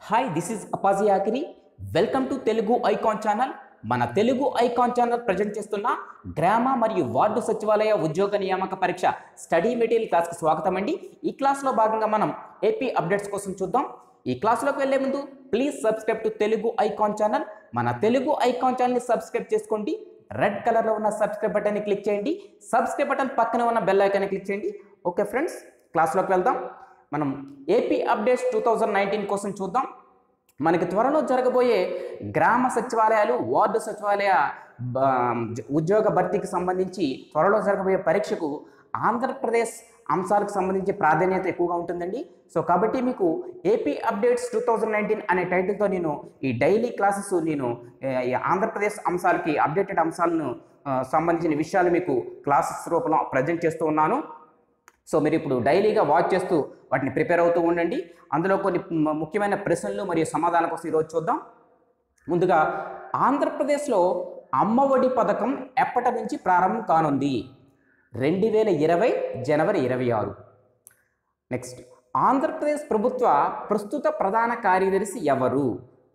hi this is అపాజీ ఆకిరి welcome to Telugu icon channel మన తెలుగు ఐకాన్ ఛానల్ ప్రజెంట్ చేస్తున్న గ్రామ మరియు వార్డు సచివాలయ ఉద్యోగ నియామక పరీక్ష స్టడీ మెటీరియల్ క్లాస్కి స్వాగతం అండి ఈ క్లాస్లో భాగంగా మనం ఏపీ అప్డేట్స్ కోసం చూద్దాం ఈ క్లాస్లోకి వెళ్ళే ముందు please subscribe to Telugu icon channel మన తెలుగు ఐకాన్ ఛానల్ని సబ్స్క్రైబ్ చేసుకోండి రెడ్ కలర్లో ఉన్న సబ్స్క్రైబ్ బటన్ని క్లిక్ చేయండి సబ్స్క్రైబ్ బటన్ పక్కన ఉన్న బెల్ ఐకాన్ని క్లిక్ చేయండి ఓకే ఫ్రెండ్స్ క్లాస్లోకి వెళ్దాం మనం AP updates two thousand nineteen కోసం చూద్దాం మనకి త్వరలో జరగబోయే గ్రామ సచివాలయాలు వార్డు సచివాలయ బ- ఉద్యోగ భర్తీకి సంబంధించి త్వరలో జరగబోయే పరీక్షకు ఆంధ్రప్రదేశ్ అంశాలకు సంబంధించి ప్రాధాన్యత ఎక్కువగా ఉంటుందండి సో కాబట్టి మీకు AP updates two thousand nineteen అనే టైటిల్తో నేను ఈ డైలీ క్లాసెస్ నేను ఏ, ఈ ఆంధ్రప్రదేశ్ అంశాలకి అప్డేటెడ్ అంశాలను ఆ, సంబంధించిన విషయాలు మీకు క్లాసెస్ రూపంలో ప్రజెంట్ చేస్తూ ఉన్నాను సో మీరు ఇప్పుడు డైలీగా వాచ్ చేస్తూ వాటిని ప్రిపేర్ అవుతూ ఉండండి అందులో కొన్ని ము- ముఖ్యమైన ప్రశ్నలు మరియు సమాధానాల కోసం ఈరోజు చూద్దాం ముందుగా ఆంధ్రప్రదేశ్లో అమ్మఒడి పథకం ఎప్పటి నుంచి ప్రారంభం కానుంది రెండు వేల ఇరవై జనవరి ఇరవై ఆరు నెక్స్ట్ ఆంధ్రప్రదేశ్ ప్రభుత్వ ప్రస్తుత ప్రధాన కార్యదర్శి ఎవరు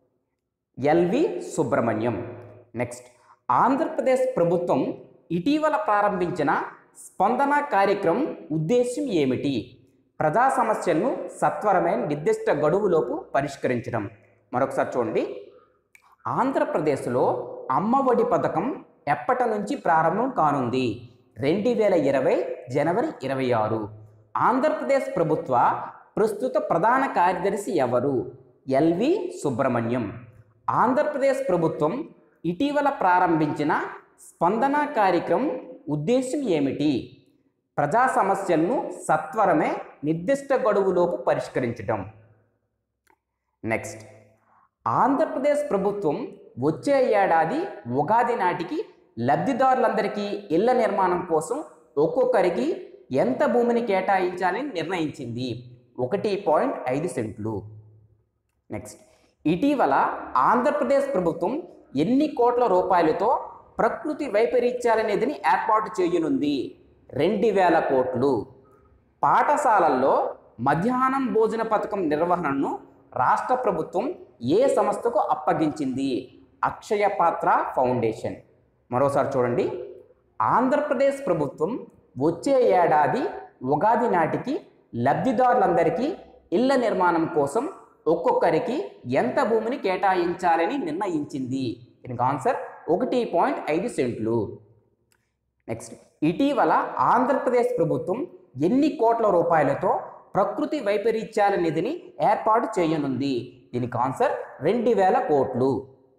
ఎల్వి సుబ్రహ్మణ్యం నెక్స్ట్ ఆంధ్రప్రదేశ్ ప్రభుత్వం ఇటీవల ప్రారంభించిన స్పందన కార్యక్రమం ఉద్దేశ్యం ఏమిటి ప్రజా సమస్యలను సత్వరమైన నిర్దిష్ట గడువులోపు పరిష్కరించడం మరొకసారి చూడండి ఆంధ్రప్రదేశ్లో అమ్మఒడి పథకం ఎప్పటి నుంచి ప్రారంభం కానుంది రెండు వేల ఇరవై జనవరి ఇరవై ఆరు ఆంధ్రప్రదేశ్ ప్రభుత్వ ప్రస్తుత ప్రధాన కార్యదర్శి ఎవరు ఎల్వి సుబ్రహ్మణ్యం ఆంధ్రప్రదేశ్ ప్రభుత్వం ఇటీవల ప్రారంభించిన స్పందన కార్యక్రమం ఉద్దేశం ఏమిటి ప్రజా సమస్యలను సత్వరమే నిర్దిష్ట గడువులోపు పరిష్కరించడం నెక్స్ట్ ఆంధ్రప్రదేశ్ ప్రభుత్వం వచ్చే ఏడాది ఉగాది నాటికి లబ్ధిదారులందరికీ ఇళ్ల నిర్మాణం కోసం ఒక్కొక్కరికి ఎంత భూమిని కేటాయించాలని నిర్ణయించింది ఒకటి పాయింట్ ఐదు సెంట్లు నెక్స్ట్ ఇటీవల ఆంధ్రప్రదేశ్ ప్రభుత్వం ఎన్ని కోట్ల రూపాయలతో ప్రకృతి వైపరీత్యాల నిధిని ఏర్పాటు చేయనుంది రెండు వేల కోట్లు పాఠశాలల్లో మధ్యాహ్నం భోజన పథకం నిర్వహణను రాష్ట్ర ప్రభుత్వం ఏ సంస్థకు అప్పగించింది అక్షయ పాత్ర ఫౌండేషన్ మరోసారి చూడండి ఆంధ్రప్రదేశ్ ప్రభుత్వం వచ్చే ఏడాది ఉగాది నాటికి లబ్ధిదారులందరికీ ఇళ్ల నిర్మాణం కోసం ఒక్కొక్కరికి ఎంత భూమిని కేటాయించాలని నిర్ణయించింది దీనికి ఆన్సర్ ఒకటి పాయింట్ ఐదు సెంట్లు నెక్స్ట్ ఇటీవల ఆంధ్రప్రదేశ్ ప్రభుత్వం ఎన్ని కోట్ల రూపాయలతో ప్రకృతి వైపరీత్యాల నిధిని ఏర్పాటు చేయనుంది దీనికి ఆన్సర్ రెండు వేల కోట్లు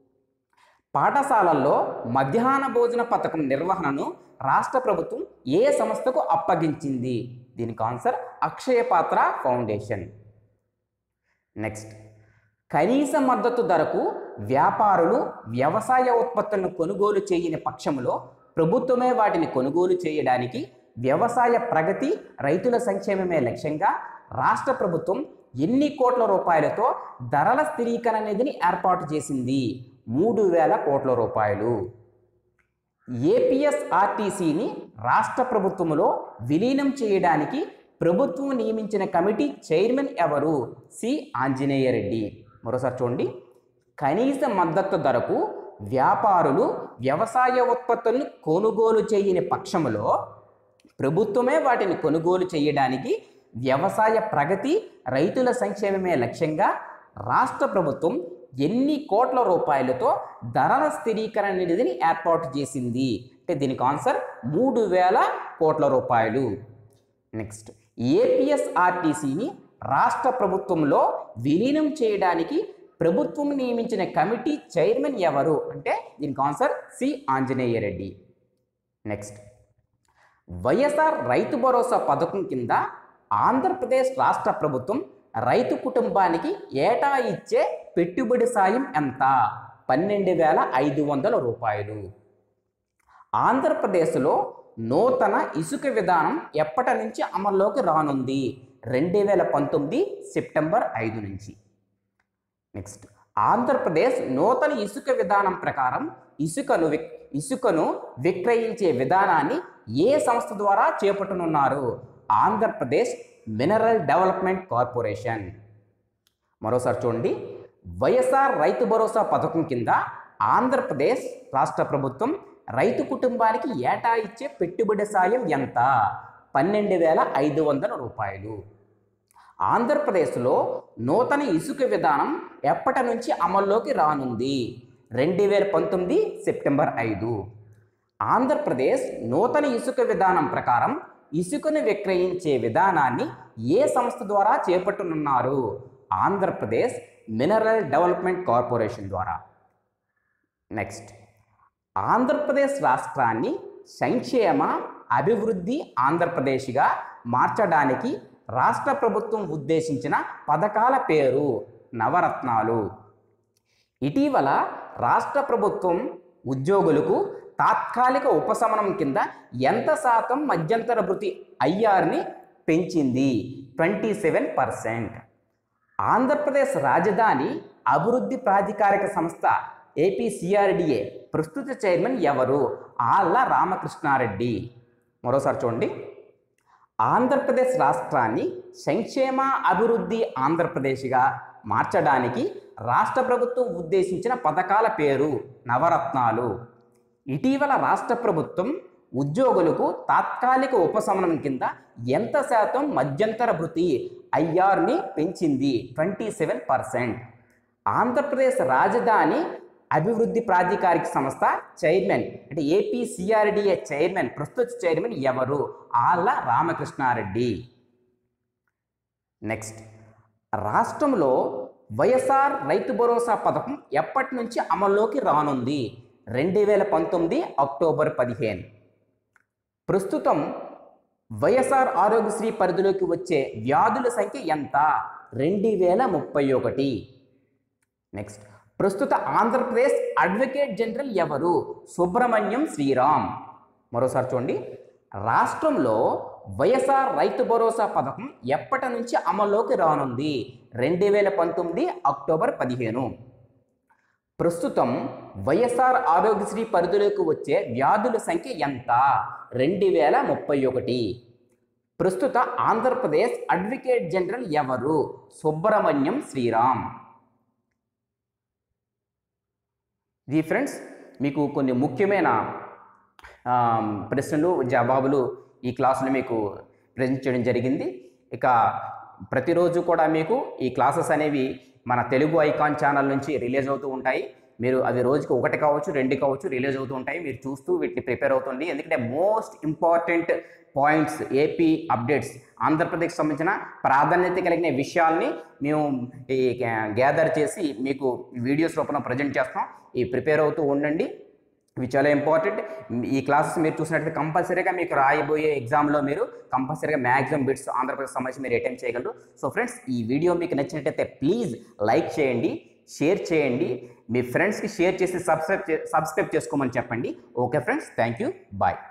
పాఠశాలల్లో మధ్యాహ్న భోజన పథకం నిర్వహణను రాష్ట్ర ప్రభుత్వం ఏ సంస్థకు అప్పగించింది దీనికి ఆన్సర్ అక్షయ పాత్ర ఫౌండేషన్ నెక్స్ట్ కనీస మద్దతు ధరకు వ్యాపారులు వ్యవసాయ ఉత్పత్తులను కొనుగోలు చేయని పక్షంలో ప్రభుత్వమే వాటిని కొనుగోలు చేయడానికి వ్యవసాయ ప్రగతి రైతుల సంక్షేమమే లక్ష్యంగా రాష్ట్ర ప్రభుత్వం ఎన్ని కోట్ల రూపాయలతో ధరల స్థిరీకరణ నిధిని ఏర్పాటు చేసింది మూడు వేల కోట్ల రూపాయలు ఏపీఎస్ఆర్టీసీని రాష్ట్ర ప్రభుత్వంలో విలీనం చేయడానికి ప్రభుత్వం నియమించిన కమిటీ చైర్మన్ ఎవరు సి ఆంజనేయ రెడ్డి మరోసారి చూడండి కనీస మద్దతు ధరకు వ్యాపారులు వ్యవసాయ ఉత్పత్తులను కొనుగోలు చేయని పక్షంలో ప్రభుత్వమే వాటిని కొనుగోలు చేయడానికి వ్యవసాయ ప్రగతి రైతుల సంక్షేమమే లక్ష్యంగా రాష్ట్ర ప్రభుత్వం ఎన్ని కోట్ల రూపాయలతో ధరల స్థిరీకరణ నిధిని ఏర్పాటు చేసింది అంటే దీనికి ఆన్సర్ మూడు వేల కోట్ల రూపాయలు నెక్స్ట్ ఏపీఎస్ఆర్టీసీని రాష్ట్ర ప్రభుత్వంలో విలీనం చేయడానికి ప్రభుత్వం నియమించిన కమిటీ చైర్మన్ ఎవరు అంటే దీనికి answer C Anjaneya Reddy next YSR రైతు భరోసా పథకం కింద ఆంధ్రప్రదేశ్ రాష్ట్ర ప్రభుత్వం రైతు కుటుంబానికి ఏటా ఇచ్చే పెట్టుబడి సాయం ఎంత పన్నెండు వేల ఐదు వందల రూపాయలు ఆంధ్రప్రదేశ్లో నూతన ఇసుక విధానం ఎప్పటి నుంచి అమల్లోకి రానుంది రెండు వేల పంతొమ్మిది సెప్టెంబర్ ఐదు నుంచి నెక్స్ట్ ఆంధ్రప్రదేశ్ నూతన ఇసుక విధానం ప్రకారం ఇసుకను విక్ ఇసుకను విక్రయించే విధానాన్ని ఏ సంస్థ ద్వారా చేపట్టనున్నారు ఆంధ్రప్రదేశ్ మినరల్ డెవలప్మెంట్ కార్పొరేషన్ మరోసారి చూడండి వైఎస్ఆర్ రైతు భరోసా పథకం కింద ఆంధ్రప్రదేశ్ రాష్ట్ర ప్రభుత్వం రైతు కుటుంబానికి ఏటా ఇచ్చే పెట్టుబడి సాయం ఎంత పన్నెండు వేల ఐదు వందల రూపాయలు ఆంధ్రప్రదేశ్లో నూతన ఇసుక విధానం ఎప్పటి నుంచి అమల్లోకి రానుంది రెండు వేల పంతొమ్మిది సెప్టెంబర్ ఐదు ఆంధ్రప్రదేశ్ నూతన ఇసుక విధానం ప్రకారం ఇసుకను విక్రయించే విధానాన్ని ఏ సంస్థ ద్వారా చేపట్టనున్నారు ఆంధ్రప్రదేశ్ మినరల్ డెవలప్మెంట్ కార్పొరేషన్ ద్వారా నెక్స్ట్ ఆంధ్రప్రదేశ్ రాష్ట్రాన్ని సంక్షేమ అభివృద్ధి ఆంధ్రప్రదేశ్గా మార్చడానికి రాష్ట్ర ప్రభుత్వం ఉద్దేశించిన పథకాల పేరు నవరత్నాలు ఇటీవల రాష్ట్ర ప్రభుత్వం ఉద్యోగులకు తాత్కాలిక ఉపశమనం కింద ఎంత శాతం మధ్యంతర భృతి ఐఆర్ని పెంచింది ట్వంటీ సెవెన్ పర్సెంట్ ఆంధ్రప్రదేశ్ రాజధాని అభివృద్ధి ప్రాధికారిక సంస్థ ఏపీసీఆర్డిఏ ప్రస్తుత చైర్మన్ ఎవరు ఆళ్ళ రామకృష్ణారెడ్డి మరోసారి చూడండి ఆంధ్రప్రదేశ్ రాష్ట్రాన్ని సంక్షేమ అభివృద్ధి ఆంధ్రప్రదేశ్గా మార్చడానికి రాష్ట్ర ప్రభుత్వం ఉద్దేశించిన పథకాల పేరు నవరత్నాలు ఇటీవల రాష్ట్ర ప్రభుత్వం ఉద్యోగులకు తాత్కాలిక ఉపశమనం కింద ఎంత శాతం మధ్యంతర భృతి ఐఆర్ని పెంచింది ట్వంటీ సెవెన్ పర్సెంట్ ఆంధ్రప్రదేశ్ రాజధాని అభివృద్ధి ప్రాధికారిక సంస్థ చైర్మన్ అంటే ఏపీసీఆర్డీఏ చైర్మన్ ప్రస్తుత చైర్మన్ ఎవరు ఆళ్ళ రామకృష్ణారెడ్డి నెక్స్ట్ రాష్ట్రంలో వైఎస్ఆర్ రైతు భరోసా పథకం ఎప్పటి నుంచి అమల్లోకి రానుంది రెండు వేల పంతొమ్మిది అక్టోబర్ పదిహేను ప్రస్తుతం వైఎస్ఆర్ ఆరోగ్యశ్రీ పరిధిలోకి వచ్చే వ్యాధుల సంఖ్య ఎంత రెండు వేల ముప్పై ఒకటి నెక్స్ట్ ప్రస్తుత ఆంధ్రప్రదేశ్ అడ్వకేట్ జనరల్ ఎవరు సుబ్రహ్మణ్యం శ్రీరామ్ మరోసారి చూడండి రాష్ట్రంలో వైఎస్ఆర్ రైతు భరోసా పథకం ఎప్పటి నుంచి అమల్లోకి రానుంది రెండు వేల పంతొమ్మిది అక్టోబర్ పదిహేను ప్రస్తుతం వైఎస్ఆర్ ఆరోగ్యశ్రీ పరిధిలోకి వచ్చే వ్యాధుల సంఖ్య ఎంత రెండు వేల ముప్పై ఒకటి ప్రస్తుత ఆంధ్రప్రదేశ్ అడ్వకేట్ జనరల్ ఎవరు సుబ్రహ్మణ్యం శ్రీరామ్ ఇది ఫ్రెండ్స్ మీకు కొన్ని ముఖ్యమైన ఆ, ప్రశ్నలు జవాబులు ఈ క్లాసులో మీకు ప్రజెంట్ చేయడం జరిగింది ఇక ప్రతిరోజు కూడా మీకు ఈ క్లాసెస్ అనేవి మన తెలుగు ఐకాన్ ఛానల్ నుంచి రిలీజ్ అవుతూ ఉంటాయి మీరు అవి రోజుకి ఒకటి కావచ్చు రెండు కావచ్చు రిలీజ్ అవుతూ ఉంటాయి మీరు చూస్తూ వీటిని ప్రిపేర్ అవుతుంది ఎందుకంటే most important points AP updates Andhra Pradesh సంబంధించిన ప్రాధాన్యత కలిగిన విషయాల్ని మేము ఈ గ్యాదర్ చేసి మీకు వీడియోస్ రూపంలో ప్రజెంట్ చేస్తాం ఈ ప్రిపేర్ అవుతూ ఉండండి ఇవి చాలా ఇంపార్టెంట్ ఈ క్లాసెస్ మీరు చూసినట్లయితే కంపల్సరీగా మీకు రాయబోయే ఎగ్జామ్లో మీరు కంపల్సరీగా మ్యాక్సిమం బిట్స్ ఆంధ్రప్రదేశ్ సంబంధించి మీరు అటెంప్ట్ చేయగలరు సో ఫ్రెండ్స్ ఈ వీడియో మీకు నచ్చినట్టయితే ప్లీజ్ లైక్ చేయండి షేర్ చేయండి మీ ఫ్రెండ్స్కి షేర్ చేసి సబ్స్క్రైబ్ చే సబ్స్క్రైబ్ చేసుకోమని చెప్పండి okay friends thank you bye